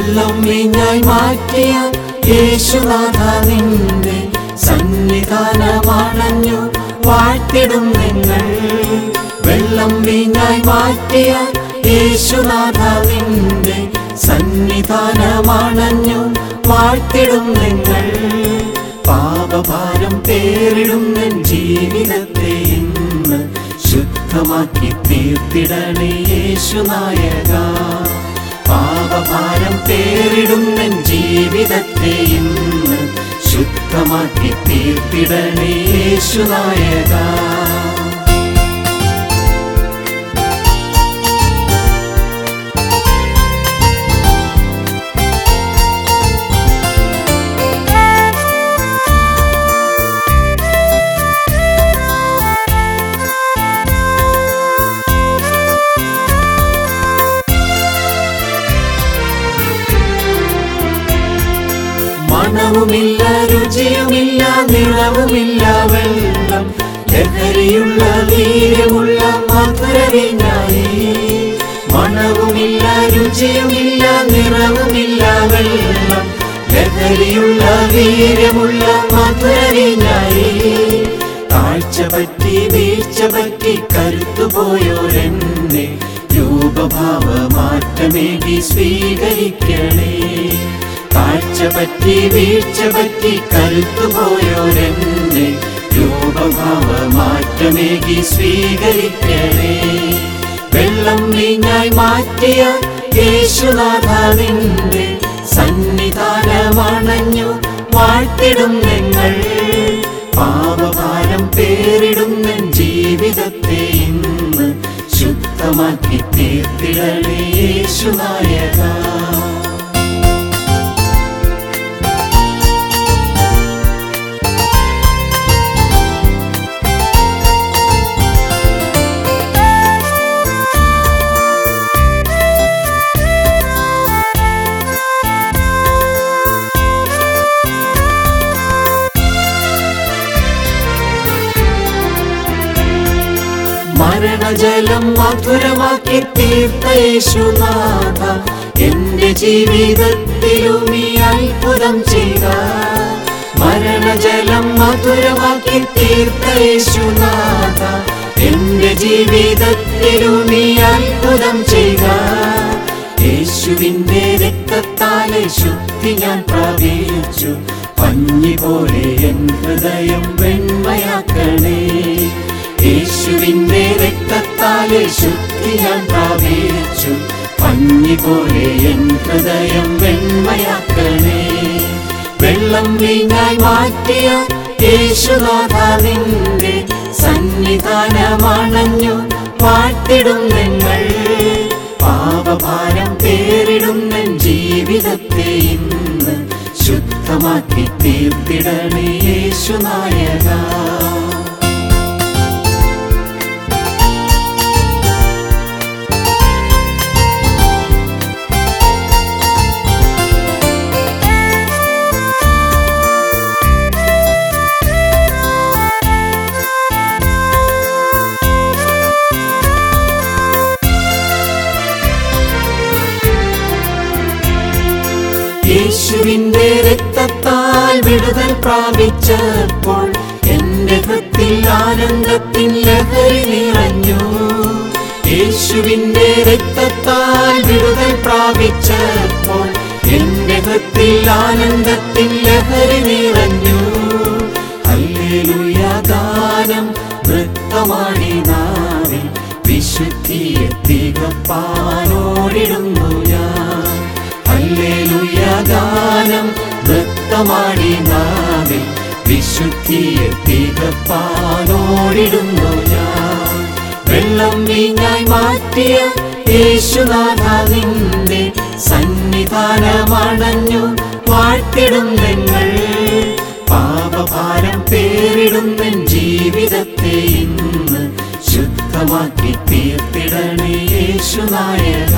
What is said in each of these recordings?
വെള്ളം വീഞ്ഞായി മാറ്റിയ യേശുനാഥ നിന്റെ സന്നിധാനമാണഞ്ഞു വാഴ്ത്തിടും നിങ്ങൾ വെള്ളം വീഞ്ഞായി മാറ്റിയ യേശുനാഥ നിന്റെ സന്നിധാനമാണഞ്ഞു വാഴ്ത്തിടും നിങ്ങൾ പാപഭാരം പേരിടുന്ന ജീവിതത്തെ ഇന്ന് ശുദ്ധമാക്കി തീർത്തിടണേ യേശുനായക പാപഭാരം പേരിടുന്ന ജീവിതത്തെ ഇന്ന് ശുദ്ധമാക്കി തീർത്തിടണേ യേശുനായക മണവുമില്ല രുചിയുമില്ല നിറവുമില്ല വെള്ളം ലഹരിയുള്ള വീര്യമുള്ള മധുരവിനായി മണവുമില്ല രുചിയുമില്ല നിറവുമില്ല വെള്ളം ലഹരിയുള്ള വീര്യമുള്ള മധുരവിനായി താഴ്ച പറ്റി വീഴ്ച പറ്റി കരുത്തുപോയോരെന്നെ രൂപഭാവ മാറ്റമേകി സ്വീകരിക്കണേ താഴ്ച പറ്റി വീഴ്ച പറ്റി കരുത്തുപോയോരെന്നെ രൂപഭാവ മാറ്റമേകി സ്വീകരിക്കണേ വെള്ളം വീഞ്ഞായി മാറ്റിയ യേശുനാഥ നിന്റെ സന്നിധാനമണഞ്ഞു വാഴ്ത്തിടും നിങ്ങൾ പാപഭാരം പേരിടുന്ന ജീവിതത്തെ ഇന്ന് ശുദ്ധമാക്കി തീർത്തിടണേ യേശുനായക മരണജലം മധുരമാക്കി തീർത്ത യേശുനാഥ എന്റെ ജീവിതത്തിലും ഈ അത്ഭുതം ചെയ്ത മരണജലം മധുരമാക്കി തീർത്ത യേശുനാഥ എന്റെ ജീവിതത്തിലും ഈ അത്ഭുതം ചെയ്ത യേശുവിന്റെ രക്തത്താലെ ശുദ്ധി ഞാൻ പ്രാപിച്ചു പഞ്ഞി പോലെ എൻ ഹൃദയം വെണ്മയാക്കണേ യേശുവിന്റെ രക്തത്താലെ ശുദ്ധി ഞാൻ പ്രാപിച്ചു പഞ്ഞി പോലെ എൻ ഹൃദയം വെണ്മയാക്കണേ വെള്ളം വീഞ്ഞായി മാറ്റിയ യേശുനാഥ നിന്റെ സന്നിധാനമണഞ്ഞു വാഴ്ത്തിടും നിങ്ങൾ പാപഭാരം പേരിടുന്ന ജീവിതത്തെ ഇന്ന് ശുദ്ധമാക്കി തീർത്തിടണേ യേശുനായക യേശുവിന്റെ രക്തത്താൽ വിടുതൽ പ്രാപിച്ചപ്പോൾ എന്റെ ഹൃത്തിൽ ആനന്ദത്തിൻ ലഹരി നിറഞ്ഞു യേശുവിന്റെ രക്തത്താൽ വിടുതൽ പ്രാപിച്ചപ്പോൾ എന്റെ ഹൃത്തിൽ ആനന്ദത്തിൻ ലഹരി നിറഞ്ഞു ഹല്ലേലൂയ ഗാനം നൃത്തമാടി നാവിൽ വിശുദ്ധിയെ തികപ്പാനോടിടുന്നു ഞാൻ ഹല്ലേലൂയ ഗാനം നൃത്തമാടി നാവിൽ വിശുദ്ധിയെ തികപ്പാനോടിടുന്നു ഞാൻ വെള്ളം വീഞ്ഞായി മാറ്റിയ യേശുനാഥ നിന്റെ സന്നിധാനമണഞ്ഞു വാഴ്ത്തിടും നിങ്ങൾ പാപഭാരം പേരിടുന്ന ജീവിതത്തെ ഇന്ന് ശുദ്ധമാക്കി തീർത്തിടണേ യേശുനായക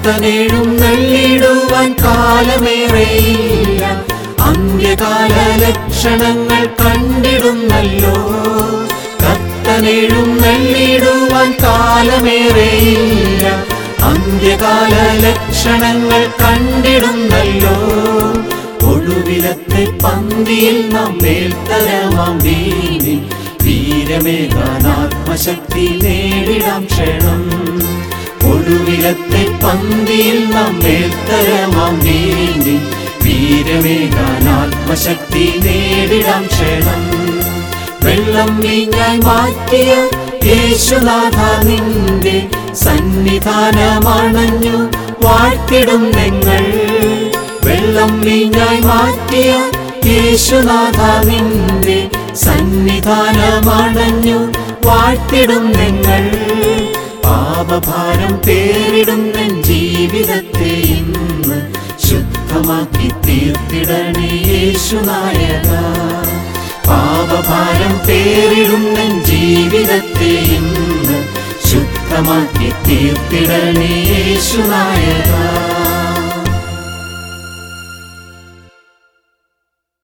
കത്തനേഴും നെള്ളിടുവാൻ കാലമേറെയില്ല അന്ത്യകാല ലക്ഷണങ്ങൾ കണ്ടിടുന്നല്ലോ കത്തനേഴും നെള്ളിടുവാൻ കാലമേറെയില്ല അന്ത്യകാല ലക്ഷണങ്ങൾ കണ്ടിടുന്നല്ലോ ഒടുവിലത്തെ പന്തിയിൽ നാം മേൽത്തരമാം വീണി വീരമേകാൻ ആത്മശക്തി നേടിടാം ക്ഷണം ഒടുവിലത്തെ പന്തിയിൽ നാം മേൽത്തരമാം വീണി വീരമേകാൻ ആത്മശക്തി നേടിടാം ക്ഷണം വെള്ളം വീഞ്ഞായി മാറ്റിയ യേശുനാഥ നിന്റെ സന്നിധാനമണഞ്ഞു വാഴ്ത്തിടും നിങ്ങൾ വെള്ളം വീഞ്ഞായി മാറ്റിയ യേശുനാഥ നിന്റെ സന്നിധാനമണഞ്ഞു വാഴ്ത്തിടും നിങ്ങൾ പാപഭാരം പേരിടുന്ന ജീവിതത്തെ ഇന്ന് ശുദ്ധമാക്കി തീർത്തിടണേ യേശുനായക പാപഭാരം പേരിടുന്ന ജീവിതത്തെ ഇന്ന് ശുദ്ധമാക്കി തീർത്തിടണേ യേശുനായക